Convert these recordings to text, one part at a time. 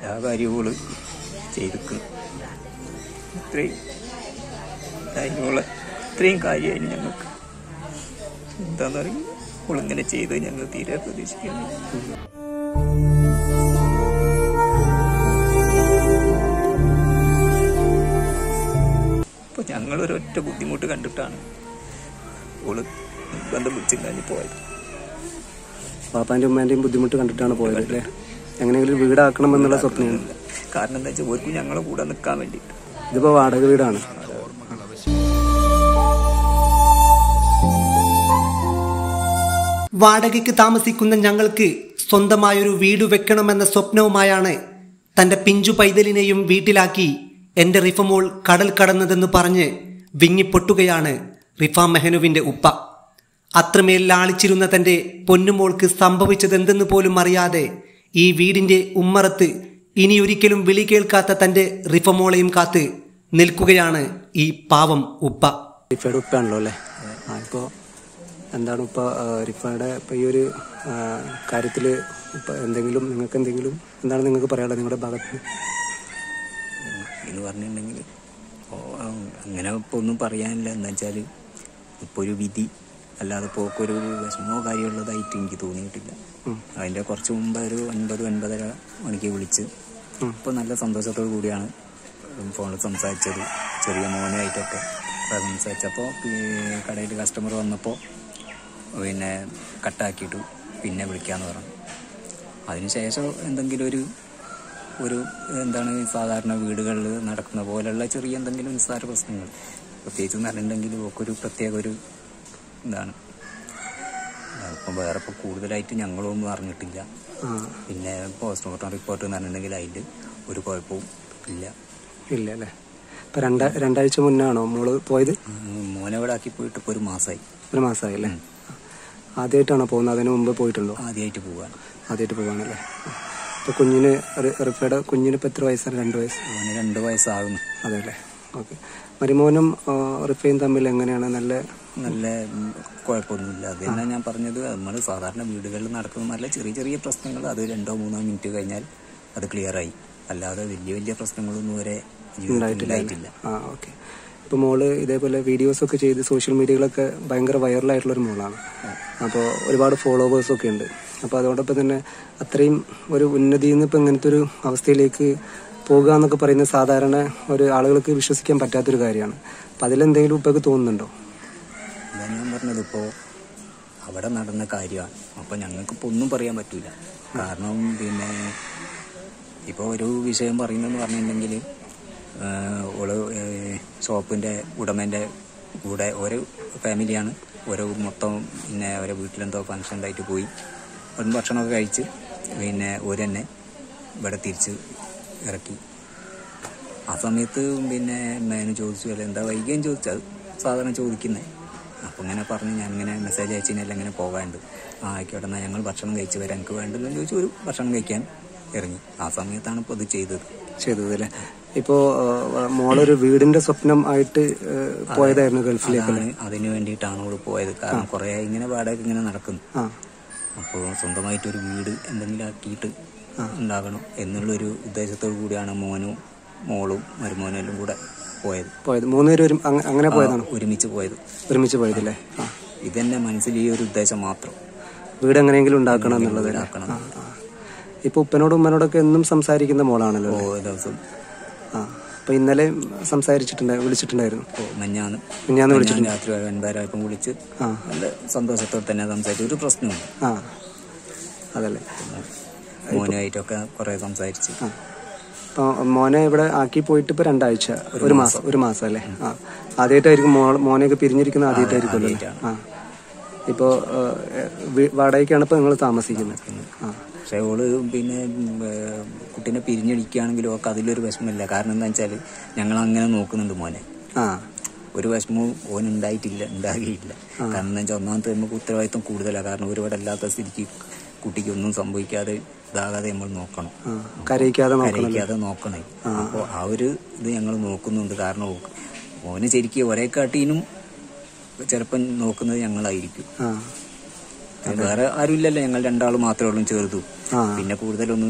എല്ലാ കാര്യവും ഓള് ചെയ്തിക്കും ഇത്രയും അതിനുള്ള ഇത്രയും കാര്യമായി ഞങ്ങൾക്ക് എന്താന്ന് പറയും ഓളിങ്ങനെ ചെയ്ത് ഞങ്ങൾ തീരെ പ്രതീക്ഷിക്കുന്നു അപ്പൊ ഞങ്ങളൊരൊറ്റ ബുദ്ധിമുട്ട് കണ്ടിട്ടാണ് ഓള് ബന്ധം വിളിച്ചിട്ടുണ്ടായി പോയത് പാപ്പാന്റെ ഉമ്മാന്റെയും ബുദ്ധിമുട്ട് കണ്ടിട്ടാണ് പോയത് അല്ലേ എങ്ങനെയെങ്കിലും വീടാക്കണം എന്നുള്ള സ്വപ്നമാണ് കാരണം എന്താ വെച്ചാൽ ഓർക്കും ഞങ്ങളെ കൂടെ നിൽക്കാൻ വേണ്ടിയിട്ട് ഇതിപ്പോ വാടക വീടാണ് വാടകയ്ക്ക് താമസിക്കുന്ന ഞങ്ങൾക്ക് സ്വന്തമായൊരു വീട് വെക്കണമെന്ന സ്വപ്നവുമായാണ് തന്റെ പിഞ്ചു പൈതലിനെയും വീട്ടിലാക്കി എന്റെ റിഫമോൾ കടൽ കടന്നതെന്ന് പറഞ്ഞ് വിങ്ങിപ്പൊട്ടുകയാണ് റിഫ മെഹനുവിന്റെ ഉപ്പ അത്രമേൽ ലാളിച്ചിരുന്ന തന്റെ പൊന്നുമോൾക്ക് സംഭവിച്ചതെന്തെന്ന് പോലും അറിയാതെ ഈ വീടിന്റെ ഉമ്മറത്ത് ഇനിയൊരിക്കലും വിളി കേൾക്കാത്ത തന്റെ റിഫമോളെയും കാത്ത് നിൽക്കുകയാണ് ഈ പാവം ഉപ്പ റിഫയുടെ ഉപ്പാണല്ലോ അല്ലേ ആ ഇപ്പോ എന്താണ് ഉപ്പ ആ, റിഫയുടെ ഇപ്പൊ ഈ ഒരു ആ, കാര്യത്തില് ഇപ്പൊ എന്തെങ്കിലും നിങ്ങൾക്ക് എന്തെങ്കിലും എന്താണ് നിങ്ങൾക്ക് പറയാനുള്ളത് നിങ്ങളുടെ ഭാഗത്ത് നിന്ന്? എന്ന് പറഞ്ഞിട്ടുണ്ടെങ്കിൽ ഓ, അങ്ങനെ ഇപ്പോൾ ഒന്നും പറയാനില്ല എന്താ വെച്ചാൽ ഇപ്പോൾ ഒരു വിധി അല്ലാതെ ഇപ്പോൾ ഒക്കെ ഒരു വിഷമോ കാര്യമുള്ളതായിട്ട് എനിക്ക് തോന്നിയിട്ടില്ല അതിൻ്റെ കുറച്ച് മുമ്പ് ഒരു ഒൻപത് ഒൻപതര മണിക്ക് വിളിച്ച് ഇപ്പോൾ നല്ല സന്തോഷത്തോടു കൂടിയാണ് ഫോണിൽ സംസാരിച്ചത് ചെറിയ മോനായിട്ടൊക്കെ അപ്പോൾ സംസാരിച്ചപ്പോൾ കടയിൽ കസ്റ്റമർ വന്നപ്പോൾ പിന്നെ കട്ടാക്കിയിട്ടു പിന്നെ വിളിക്കാമെന്ന് പറഞ്ഞു അതിനുശേഷം എന്തെങ്കിലും ഒരു ഒരു എന്താണ് ഈ സാധാരണ വീടുകളിൽ നടക്കുന്ന പോലെയുള്ള ചെറിയ എന്തെങ്കിലും നിസ്സാര പ്രശ്നങ്ങൾ പ്രത്യേകിച്ച് എന്ന് പറഞ്ഞിട്ടുണ്ടെങ്കിൽ ഒക്കെ ഒരു പ്രത്യേക ഒരു ഇതാണ് ഇപ്പം വേറെ ഇപ്പോൾ കൂടുതലായിട്ട് ഞങ്ങളൊന്നും അറിഞ്ഞിട്ടില്ല ആ പിന്നെ പോസ്റ്റ്മോർട്ടം റിപ്പോർട്ട് എന്ന് പറഞ്ഞിട്ടുണ്ടെങ്കിൽ അതിൽ ഒരു കുഴപ്പവും ഇല്ല ഇല്ല അല്ലേ ഇപ്പൊ രണ്ട രണ്ടാഴ്ച മുന്നാണോ മോള് പോയത് ഉം, മോനെ ഇവിടെ ആക്കി പോയിട്ട് ഇപ്പോൾ ഒരു മാസമായി ഒരു മാസമായി അല്ലേ ആദ്യമായിട്ടാണോ പോകുന്നത് അതിന് മുമ്പ് പോയിട്ടുണ്ടോ ആദ്യമായിട്ട് പോവാണ് ആദ്യമായിട്ട് പോവാണല്ലേ ഇപ്പൊ കുഞ്ഞിന് റി- റിഫയുടെ കുഞ്ഞിന് ഇപ്പൊ എത്ര വയസ്സാണ് രണ്ട് വയസ്സ് മോന് രണ്ട് വയസ്സാകുന്നു അതെ അല്ലേ ഓക്കെ മരുമോനും ആ, റിഫയും തമ്മിൽ എങ്ങനെയാണ് നല്ല നല്ല ഉം, കുഴപ്പമൊന്നുമില്ല അത് തന്നെ ഞാൻ പറഞ്ഞത് നമ്മൾ സാധാരണ വീടുകളിൽ നടക്കുന്ന നല്ല ചെറിയ ചെറിയ പ്രശ്നങ്ങൾ അത് രണ്ടോ മൂന്നോ മിനിറ്റ് കഴിഞ്ഞാൽ അത് ക്ലിയർ ആയി അല്ലാതെ വലിയ വലിയ പ്രശ്നങ്ങളൊന്നും വരെ ജീവിതത്തിൽ ഉണ്ടായിട്ടില്ല ആ ഓക്കെ ഇപ്പൊ മോള് ഇതേപോലെ വീഡിയോസ് ഒക്കെ ചെയ്ത് സോഷ്യൽ മീഡിയകളൊക്കെ ഭയങ്കര വൈറലായിട്ടുള്ള ഒരു മോളാണ് അപ്പോൾ ഒരുപാട് ഫോളോവേഴ്സ് ഒക്കെ ഉണ്ട് അപ്പോൾ അതോടൊപ്പം തന്നെ അത്രയും ഒരു ഉന്നതിയിൽ നിന്ന് ഇപ്പൊ ഇങ്ങനത്തെ ഒരു അവസ്ഥയിലേക്ക് പോകുക എന്നൊക്കെ പറയുന്നത് സാധാരണ ഒരു ആളുകൾക്ക് വിശ്വസിക്കാൻ പറ്റാത്തൊരു കാര്യമാണ് അപ്പൊ അതിലെന്തെങ്കിലും ഇപ്പൊക്കെ തോന്നുന്നുണ്ടോ അതാണ് ഞാൻ പറഞ്ഞത് ഇപ്പോൾ അവിടെ നടന്ന കാര്യമാണ് അപ്പോൾ ഞങ്ങൾക്കിപ്പോൾ ഒന്നും പറയാൻ പറ്റില്ല കാരണം പിന്നെ ഇപ്പോൾ ഒരു വിഷയം പറയുന്നതെന്ന് പറഞ്ഞിട്ടുണ്ടെങ്കിൽ ഓള് ഷോപ്പിൻ്റെ ഉടമേൻ്റെ കൂടെ ഒരു ഫാമിലിയാണ് ഓരോ മൊത്തം പിന്നെ ഓരോ വീട്ടിലെന്തോ ഫംഗ്ഷൻ ഉണ്ടായിട്ട് പോയി ഒരു ഭക്ഷണമൊക്കെ കഴിച്ച് പിന്നെ ഒരു തന്നെ ഇവിടെ തിരിച്ച് ഇറക്കി ആ സമയത്ത് പിന്നെ മേനു ചോദിച്ചു അല്ല എന്താ വൈകിയും ചോദിച്ചത് സാധാരണ ചോദിക്കുന്നത് അപ്പം ഇങ്ങനെ പറഞ്ഞ് ഞാൻ ഇങ്ങനെ മെസ്സേജ് അയച്ചതിനല്ല ഇങ്ങനെ പോകാണ്ട് ആ ആയിക്കോട്ടെ എന്നാൽ ഞങ്ങൾ ഭക്ഷണം കഴിച്ച് വരാം എനിക്ക് വേണ്ടെന്ന് ചോദിച്ചു ഒരു ഭക്ഷണം കഴിക്കാൻ ഇറങ്ങി ആ സമയത്താണ് ഇപ്പോൾ ഇത് ചെയ്തത് ചെയ്തത് അല്ലേ ഇപ്പോ ആ, മോളൊരു വീടിന്റെ സ്വപ്നം ആയിട്ട് ആ, പോയതായിരുന്നു ഗൾഫിലേക്ക് അതാണ് അതിന് വേണ്ടിയിട്ടാണ് അവള് പോയത് കാരണം കുറേ ഇങ്ങനെ വാടക ഇങ്ങനെ നടക്കുന്നു ആ അപ്പോൾ സ്വന്തമായിട്ടൊരു വീട് എന്തെങ്കിലും ആക്കിയിട്ട് ഉണ്ടാകണം എന്നുള്ളൊരു ഉദ്ദേശത്തോടു കൂടിയാണ് മോനും മോളും മരുമോനും എല്ലാം കൂടെ പോയത് പോയത് മൂന്നുപേരും ഒരു അങ്ങ- അങ്ങനെ പോയതാണോ ഒരുമിച്ച് പോയത് ഒരുമിച്ച് പോയതല്ലേ ആ ഇതെന്നെ മനസ്സിൽ ഈ ഒരു ഉദ്ദേശം മാത്രം വീട് എങ്ങനെയെങ്കിലും ഉണ്ടാക്കണം എന്നുള്ളത് അല്ലേ? ഉണ്ടാക്കണം ആ, ആ. ഇപ്പൊ ഉപ്പനോടും ഉമ്മനോടൊക്കെ എന്നും സംസാരിക്കുന്ന മോളാണല്ലോ അല്ലേ? ഓരോ ദിവസം ആ അപ്പൊ ഇന്നലെ സംസാരിച്ചിട്ടുണ്ടായിരുന്നു വിളിച്ചിട്ടുണ്ടായിരുന്നു ഓ, മെഞ്ഞാന്ന് മിനിഞ്ഞാന്ന് മെഞ്ഞാന്ന് രാത്രി ഒൻപതായപ്പം വിളിച്ച് ആ. നല്ല സന്തോഷത്തോടെ തന്നെ സംസാരിച്ചു ഒരു പ്രശ്നമില്ല ആ അതല്ലേ മോനുമായിട്ടൊക്കെ കുറെ സംസാരിച്ച് ആ അപ്പൊ മോനെ ഇവിടെ ആക്കി പോയിട്ട് ഇപ്പൊ രണ്ടാഴ്ച ഒരു മാസം ഒരു മാസം അല്ലേ ആ ആദ്യമായിട്ടായിരിക്കും മോൾ മോനെയൊക്കെ പിരിഞ്ഞിരിക്കുന്ന ആദ്യമായിട്ടായിരിക്കുമല്ലോ അല്ലേ? ആ ഇപ്പോ ആ, വീ- വാടകയ്ക്കാണ് ഇപ്പൊ നിങ്ങൾ താമസിക്കുന്നത് ആ പക്ഷെ ഓള് പിന്നെ ഉം, ഏ, കുട്ടീനെ പിരിഞ്ഞടിക്കുകയാണെങ്കിലും ഒക്കെ അതിലൊരു വിഷമമില്ല കാരണം എന്താ വെച്ചാൽ ഞങ്ങൾ അങ്ങനെ നോക്കുന്നുണ്ട് മോനെ ആ ഒരു വിഷമവും ഓൻ ഉണ്ടായിട്ടില്ല ഉണ്ടാകിയില്ല കാരണം എന്താ വെച്ചാൽ ഒന്നാമത്തെ നമുക്ക് ഉത്തരവാദിത്വം കൂടുതലാണ് കാരണം ഒരുപാട് അല്ലാത്ത സ്ഥിതിക്ക് കുട്ടിക്ക് ഒന്നും സംഭവിക്കാതെ ഇതാകാതെ നമ്മൾ നോക്കണം ആ കരയിക്കാതെ നോക്കണം കരയിക്കാതെ നോക്കണേ അപ്പോൾ ആ ഒരു ഇത് ഞങ്ങൾ നോക്കുന്നുണ്ട് കാരണം ഓ- ഓന് ശരിക്കും ഒരേ കാട്ടീനും ചിലപ്പം നോക്കുന്നത് ഞങ്ങളായിരിക്കും ആ വേറെ ആരുമില്ലല്ലോ ഞങ്ങൾ രണ്ടാളും മാത്രമേ ഉള്ളൂ ചേർത്തു ആ. പിന്നെ കൂടുതലൊന്നും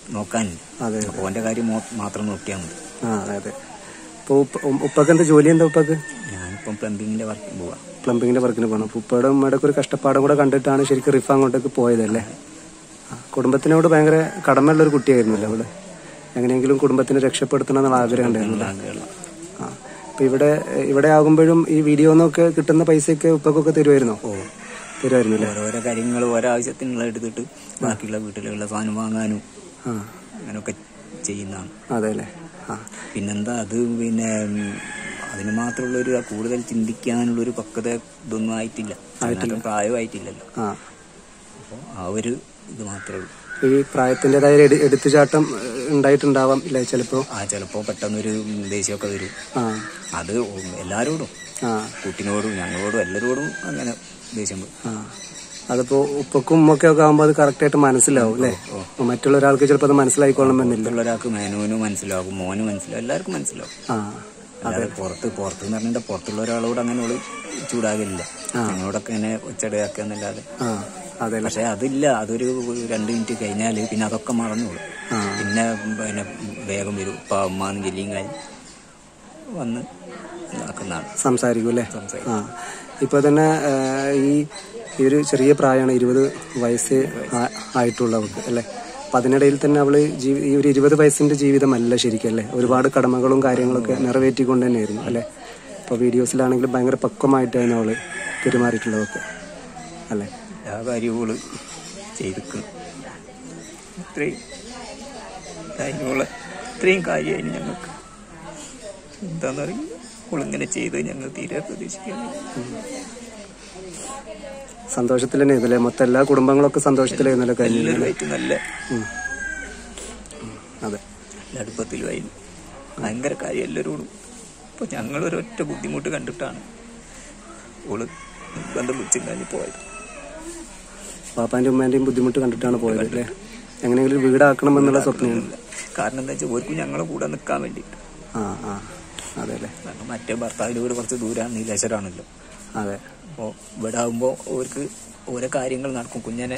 നോക്കാനില്ല അതെ അപ്പോൾ ഓൻ്റെ കാര്യം മോ- മാത്രം നോക്കിയാൽ മതി ആ അതെ അതെ ഇപ്പോൾ ഉപ്പ ഉം- ഉപ്പക്ക് എന്താ ജോലി എന്താ ഉപ്പക്ക് ഞാനിപ്പം പ്ലംബിങ്ങിൻ്റെ വർക്ക് പോവാം പ്ലംബിങ്ങിന്റെ വർക്കിന് പോകണം അപ്പോൾ ഉപ്പയുടെ ഉമ്മയുടെ ഒക്കെ ഒരു കഷ്ടപ്പാടും കൂടെ കണ്ടിട്ടാണ് ശരിക്കും റിഫ അങ്ങോട്ടേക്ക് പോയതല്ലേ ആ, കുടുംബത്തിനോട് ഭയങ്കര കടമയുള്ള ഒരു കുട്ടിയായിരുന്നല്ലോ അവള് എങ്ങനെയെങ്കിലും കുടുംബത്തിനെ രക്ഷപ്പെടുത്തണം എന്നുള്ള ആഗ്രഹം ഉണ്ടായിരുന്നു ആഗ്രഹമുള്ള ആ അപ്പൊ ഇവിടെ ഇവിടെ ആകുമ്പോഴും ഈ വീഡിയോ നിന്നൊക്കെ കിട്ടുന്ന പൈസയൊക്കെ ഉപ്പക്കൊക്കെ തരുമായിരുന്നോ ഓ തരുമായിരുന്നല്ലേ ഓരോരോ കാര്യങ്ങൾ ഓരോ ആവശ്യത്തിനുള്ള എടുത്തിട്ട് ബാക്കിയുള്ള വീട്ടിലുള്ള സാധനം വാങ്ങാനും ആ അങ്ങനെയൊക്കെ ചെയ്യുന്നതാണ് അതെ അല്ലേ ആ പിന്നെന്താ അത് പിന്നെ ഉം, അതിന് മാത്രമുള്ള ഒരു കൂടുതൽ ചിന്തിക്കാനുള്ള ഒരു പക്വത ഇതൊന്നും ആയിട്ടില്ല അതിനകത്ത് പ്രായമായിട്ടില്ലല്ലോ ആ അപ്പോൾ ആ ഒരു ഇത് മാത്രമേ ഉള്ളൂ ഈ പ്രായത്തിൻ്റെതായ ഒരു എടു- എടുത്തുചാട്ടം ഏഹ്, ഉണ്ടായിട്ടുണ്ടാവാം ഇല്ലേ ചിലപ്പോ ആ ചിലപ്പോൾ പെട്ടെന്നൊരു ദേഷ്യമൊക്കെ വരും ആ അത് എല്ലാവരോടും ആ കുട്ടിനോടും ഞങ്ങളോടും എല്ലാവരോടും അങ്ങനെ ദേഷ്യം വരും ആ അതിപ്പോ ഉപ്പക്കും ഉമ്മൊക്കെ ഒക്കെ ആകുമ്പോൾ അത് കറക്റ്റ് ആയിട്ട് മനസ്സിലാവും അല്ലേ മറ്റുള്ള ഒരാൾക്ക് ചിലപ്പോൾ അത് മനസ്സിലായിക്കൊള്ളണമെന്നില്ല മറ്റുള്ള ഒരാൾക്ക് മേനോനും മനസ്സിലാകും മോനും മനസ്സിലാവും എല്ലാവർക്കും മനസ്സിലാവും ആ അല്ലാതെ പുറത്ത് പുറത്ത് എന്ന് പറഞ്ഞിട്ട് പുറത്തുള്ള ഒരാളോട് അങ്ങനെ ഓള് ചൂടാകില്ല ഞങ്ങളോടൊക്കെ ഇങ്ങനെ ഒച്ചടയാക്കുക എന്നല്ലാതെ ആ അതെ അല്ലേ പക്ഷെ അതില്ല അതൊരു രണ്ട് മിനിറ്റ് കഴിഞ്ഞാൽ പിന്നെ അതൊക്കെ മറന്നോളും ആ. പിന്നെ പിന്നെ വേഗം വരും ഉപ്പ ഉമ്മാന്ന് ചെല്ലിയും കഴിഞ്ഞ് വന്ന് ഇതാക്കുന്നതാണ് സംസാരിക്കും അല്ലേ സംസാരിക്കും. ആ ഇപ്പൊ തന്നെ ആ, ഈ ഈ ഒരു ചെറിയ പ്രായമാണ് ഇരുപത് വയസ്സ് ആ- ആയിട്ടുള്ളവർക്ക് അല്ലേ അപ്പൊ അതിനിടയിൽ തന്നെ അവള് ജീവി- ഈ ഒരു ഇരുപത് വയസ്സിന്റെ ജീവിതമല്ല ശരിക്കും അല്ലേ ഒരുപാട് കടമകളും കാര്യങ്ങളൊക്കെ നിറവേറ്റിക്കൊണ്ട് തന്നെയായിരുന്നു അല്ലേ ഇപ്പൊ വീഡിയോസിലാണെങ്കിലും ഭയങ്കര പക്വമായിട്ടായിരുന്നു അവള് പെരുമാറിയിട്ടുള്ളതൊക്കെ അല്ലേ എല്ലാ കാര്യവും ചെയ്തിക്കണം ഇത്രയും അതിനുള്ള ഇത്രയും കാര്യമായിരുന്നു ഞങ്ങൾക്ക് എന്താന്ന് പറയും ഇങ്ങനെ ചെയ്ത് ഞങ്ങൾ തീരെ പ്രതീക്ഷിക്കുന്നു സന്തോഷത്തിൽ തന്നെ ആയിരുന്നല്ലേ മൊത്തം എല്ലാ കുടുംബങ്ങളൊക്കെ സന്തോഷത്തിലായിരുന്നല്ലോ കഴിഞ്ഞു എല്ലാവരുമായിട്ട് നല്ല അതെ നല്ല അടുപ്പത്തിലുമായിരുന്നു ഭയങ്കര കാര്യം എല്ലാവരോടും ഇപ്പൊ ഞങ്ങളൊരൊറ്റ ബുദ്ധിമുട്ട് കണ്ടിട്ടാണ് ഓള് ബന്ധം വിളിച്ചും കഴിഞ്ഞ് പോയത് പാപ്പാന്റെ ഉമ്മാന്റെയും ബുദ്ധിമുട്ട് കണ്ടിട്ടാണ് പോയത് അല്ലേ എങ്ങനെയെങ്കിലും ഒരു വീടാക്കണം എന്നുള്ള സ്വപ്നമാണ് കാരണം എന്താ വെച്ചാൽ ഓർക്കും ഞങ്ങളെ കൂടെ നിൽക്കാൻ വേണ്ടിയിട്ട് ആ ആ അതെ അല്ലേ കാരണം മറ്റേ ഭർത്താവിൻ്റെ വീട് കുറച്ച് ദൂരമാണ് നീലേശ്വരാണല്ലോ അതെ അപ്പോൾ ഇവിടെ ആകുമ്പോൾ അവർക്ക് ഓരോ കാര്യങ്ങൾ നടക്കും കുഞ്ഞനെ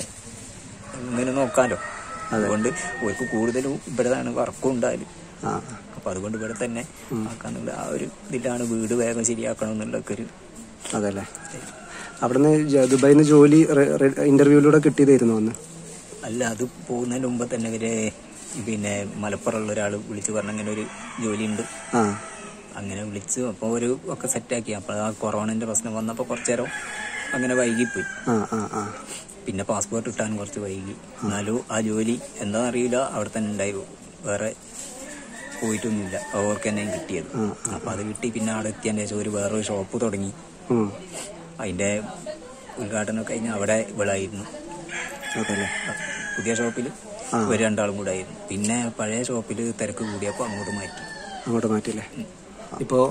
ഇങ്ങനെ നോക്കാലോ അതുകൊണ്ട് അവർക്ക് കൂടുതലും ഇവിടെയാണ് വർക്കും ഉണ്ടായാലും ആ അപ്പൊ അതുകൊണ്ട് ഇവിടെ തന്നെ ആക്കാന്നുള്ള ആ ഒരു ഇതിലാണ് വീട് വേഗം ശരിയാക്കണം എന്നുള്ളൊക്കെ ഒരു അതല്ലേ അവിടുന്ന് ജ- ദുബായിൽ നിന്ന് ജോലി ഇന്റർവ്യൂവിലൂടെ കിട്ടിയതായിരുന്നു അന്ന് അല്ല അത് പോകുന്നതിന് മുമ്പ് തന്നെ ഇവരെ പിന്നെ മലപ്പുറമുള്ള ഒരാൾ വിളിച്ച് പറഞ്ഞ അങ്ങനെ ഒരു ജോലിയുണ്ട് ആ അങ്ങനെ വിളിച്ചു അപ്പോൾ ഒരു ഒക്കെ സെറ്റാക്കി അപ്പോൾ ആ കൊറോണന്റെ പ്രശ്നം വന്നപ്പോൾ കുറച്ചു നേരം അങ്ങനെ വൈകിപ്പോയി ആ ആ ആ പിന്നെ പാസ്പോർട്ട് കിട്ടാൻ കുറച്ച് വൈകി എന്നാലും ആ ജോലി എന്താണെന്ന് അറിയില്ല അവിടെ തന്നെ ഉണ്ടായി വേറെ പോയിട്ടൊന്നുമില്ല അവർക്ക് തന്നെ കിട്ടിയത് അപ്പൊ അത് കിട്ടി പിന്നെ അവിടെ എത്തിയതിന്റെ ശേഷം ഒരു വേറൊരു ഷോപ്പ് തുടങ്ങി ഉം. അതിന്റെ ഉദ്ഘാടനം കഴിഞ്ഞ അവിടെ ഇവളായിരുന്നു അതല്ലേ പുതിയ ഷോപ്പിൽ ഒരു രണ്ടാളും കൂടെ ആയിരുന്നു പിന്നെ പഴയ ഷോപ്പിൽ തിരക്ക് കൂടിയപ്പോൾ അങ്ങോട്ട് മാറ്റി അങ്ങോട്ട് മാറ്റില്ലേ ഇപ്പോൾ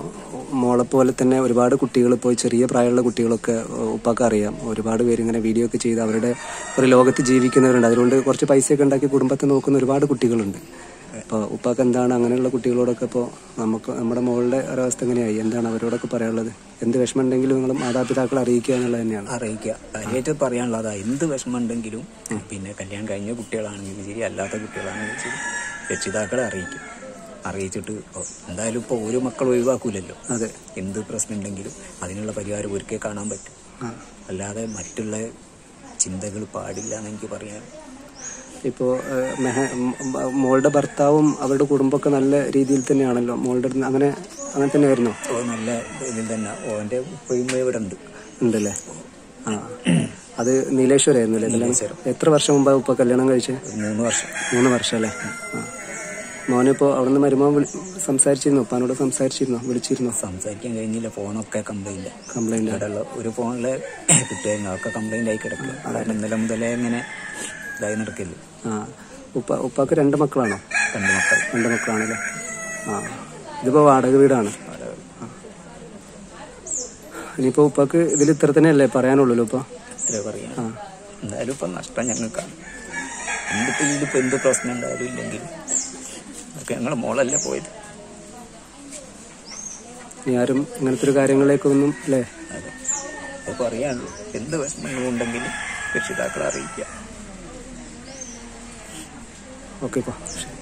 മോളെ പോലെ തന്നെ ഒരുപാട് കുട്ടികൾ ഇപ്പോൾ ചെറിയ പ്രായമുള്ള കുട്ടികളൊക്കെ ആ, ഉപ്പാക്ക് അറിയാം ഒരുപാട് പേര് ഇങ്ങനെ വീഡിയോ ഒക്കെ ചെയ്ത് അവരുടെ ഒരു ലോകത്ത് ജീവിക്കുന്നവരുണ്ട് അതുകൊണ്ട് കുറച്ച് പൈസയൊക്കെ ഉണ്ടാക്കി കുടുംബത്തെ നോക്കുന്ന ഒരുപാട് കുട്ടികളുണ്ട് അപ്പോൾ ഉപ്പാക്ക് എന്താണ് അങ്ങനെയുള്ള കുട്ടികളോടൊക്കെ ഇപ്പോൾ നമുക്ക് നമ്മുടെ മോളുടെ ഒരവസ്ഥ എങ്ങനെയായി എന്താണ് അവരോടൊക്കെ പറയാനുള്ളത് എന്ത് വിഷമം ഉണ്ടെങ്കിലും നിങ്ങൾ മാതാപിതാക്കളെ അറിയിക്കുക എന്നുള്ളത് തന്നെയാണ് അറിയിക്കുക കാര്യമായിട്ട് പറയാനുള്ളത് എന്ത് വിഷമം ഉണ്ടെങ്കിലും പിന്നെ കല്യാണം കഴിഞ്ഞ കുട്ടികളാണെങ്കിലും ശരി അല്ലാത്ത കുട്ടികളാണെങ്കിലും ശരി രക്ഷിതാക്കളെ അറിയിക്കും അറിയിച്ചിട്ട് ഓ, എന്തായാലും ഇപ്പോൾ ഒരു മക്കൾ ഒഴിവാക്കൂലല്ലോ അതെ എന്ത് പ്രശ്നം ഉണ്ടെങ്കിലും അതിനുള്ള പരിഹാരം ഒരിക്കൽ കാണാൻ പറ്റും ആ. അല്ലാതെ മറ്റുള്ള ചിന്തകൾ പാടില്ല എന്ന് എനിക്ക് പറയാൻ ഇപ്പോൾ മെഹ മ- മോളുടെ ഭർത്താവും അവരുടെ കുടുംബമൊക്കെ നല്ല രീതിയിൽ തന്നെയാണല്ലോ മോളുടെ അടുത്ത് അങ്ങനെ അങ്ങനെ തന്നെ ആയിരുന്നോ ഓ നല്ല ഇതിൽ തന്നെ ഓൻ്റെ ഉപ്പയും ഇവിടെ ഉണ്ട് ഉണ്ടല്ലേ ആ അത് നീലേശ്വരായിരുന്നു അല്ലേ കല്യാണം എത്ര വർഷം മുമ്പാണ് ഇപ്പൊ കല്യാണം കഴിച്ചത് ഒരു മൂന്ന് വർഷം മൂന്ന് വർഷം അല്ലേ ആ മോനിപ്പോ അവിടുന്ന് മരുമോൻ വിളി- സംസാരിച്ചിരുന്നു ഉപ്പാനോട് സംസാരിച്ചിരുന്നോ വിളിച്ചിരുന്നോ സംസാരിക്കാൻ കഴിഞ്ഞില്ല ഫോണൊക്കെ കംപ്ലൈന്റ് കംപ്ലൈന്റ് ഇവിടെയുള്ള ഒരു ഫോണില് കിട്ടുമായിരുന്നു അതൊക്കെ കംപ്ലൈന്റ് ആയി കിടക്കുക കാരണം ഇന്നലെ മുതലേ ഇങ്ങനെ ഇതായി നടക്കില്ല ആ ഉപ്പ ഉപ്പാക്ക് രണ്ട് മക്കളാണോ രണ്ട് മക്കൾ രണ്ട് മക്കളാണല്ലേ ആ ഇതിപ്പോ വാടക വീടാണ് ആ. ഇനിയിപ്പോ ഉപ്പാക്ക് ഇതിൽ ഇത്ര തന്നെയല്ലേ പറയാനുള്ളൂ ഇപ്പൊ ഇത്രേ പറയാം എന്തായാലും ഇപ്പൊ നഷ്ടം ഞങ്ങൾക്കാണ് എന്തിപ്പോ ഇതിലിപ്പോ എന്ത് പ്രശ്നം ഉണ്ടായാലും ഇല്ലെങ്കിലും അതൊക്കെ ഞങ്ങളെ മോളല്ലേ പോയത് ഇനി ആരും ഇങ്ങനത്തെ ഒരു കാര്യങ്ങളിലേക്കൊന്നും അല്ലേ അതെ അത് പറയാനുള്ളൂ എന്ത് വിഷമങ്ങളും ഉണ്ടെങ്കിലും രക്ഷിതാക്കളെ അറിയിക്കുക ഓക്കെ ഇപ്പോൾ